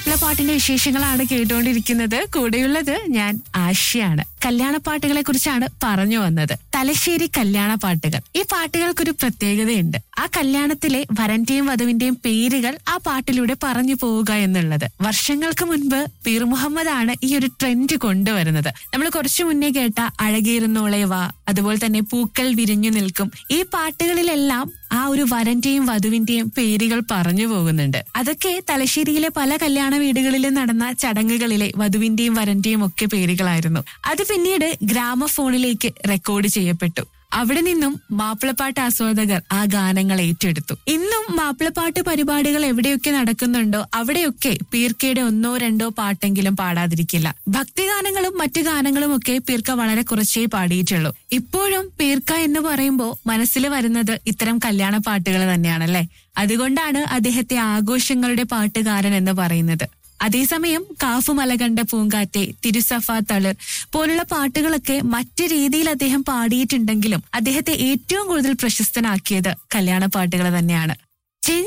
മാപ്പിളപ്പാട്ടിന്റെ വിശേഷങ്ങളാണ് കേട്ടുകൊണ്ടിരിക്കുന്നത് കൂടെയുള്ളത് ഞാൻ ആശയാണ് കല്യാണ പാട്ടുകളെ കുറിച്ചാണ് പറഞ്ഞു വന്നത് തലശ്ശേരി കല്യാണ പാട്ടുകൾ ഈ പാട്ടുകൾക്കൊരു പ്രത്യേകതയുണ്ട് ആ കല്യാണത്തിലെ വരന്റെയും വധുവിന്റെയും പേരുകൾ ആ പാട്ടിലൂടെ പറഞ്ഞു പോവുക എന്നുള്ളത് വർഷങ്ങൾക്ക് മുൻപ് പീർ മുഹമ്മദ് ആണ് ഈ ഒരു ട്രെൻഡ് കൊണ്ടുവരുന്നത് നമ്മൾ കുറച്ചു മുന്നേ കേട്ട അഴകേറുന്നോളെ വാ അതുപോലെ തന്നെ പൂക്കൾ വിരിഞ്ഞു നിൽക്കും ഈ പാട്ടുകളിലെല്ലാം ആ ഒരു വരന്റെയും വധുവിന്റെയും പേരുകൾ പറഞ്ഞു പോകുന്നുണ്ട് അതൊക്കെ തലശ്ശേരിയിലെ പല കല്യാണ വീടുകളിലും നടന്ന ചടങ്ങുകളിലെ വധുവിന്റെയും വരന്റെയും ഒക്കെ പേരുകളായിരുന്നു അത് പിന്നീട് ഗ്രാമഫോണിലേക്ക് റെക്കോർഡ് ചെയ്യപ്പെട്ടു അവിടെ നിന്നും മാപ്പിളപ്പാട്ട് ആസ്വാദകർ ആ ഗാനങ്ങൾ ഏറ്റെടുത്തു ഇന്നും മാപ്പിളപ്പാട്ട് പരിപാടികൾ എവിടെയൊക്കെ നടക്കുന്നുണ്ടോ അവിടെയൊക്കെ പീർക്കയുടെ ഒന്നോ രണ്ടോ പാട്ടെങ്കിലും പാടാതിരിക്കില്ല ഭക്തിഗാനങ്ങളും മറ്റു ഗാനങ്ങളും ഒക്കെ പീർക്ക വളരെ കുറച്ചേ പാടിയിട്ടുള്ളൂ ഇപ്പോഴും പീർക്ക എന്ന് പറയുമ്പോൾ മനസ്സിൽ വരുന്നത് ഇത്തരം കല്യാണ പാട്ടുകൾ തന്നെയാണല്ലേ അതുകൊണ്ടാണ് അദ്ദേഹത്തെ ആഘോഷങ്ങളുടെ പാട്ടുകാരൻ എന്ന് പറയുന്നത് അതേസമയം കാഫുമല കണ്ട പൂങ്കാറ്റെ തിരുസഫ തളിർ പോലുള്ള പാട്ടുകളൊക്കെ മറ്റു രീതിയിൽ അദ്ദേഹം പാടിയിട്ടുണ്ടെങ്കിലും അദ്ദേഹത്തെ ഏറ്റവും കൂടുതൽ പ്രശസ്തനാക്കിയത് കല്യാണ പാട്ടുകൾ തന്നെയാണ്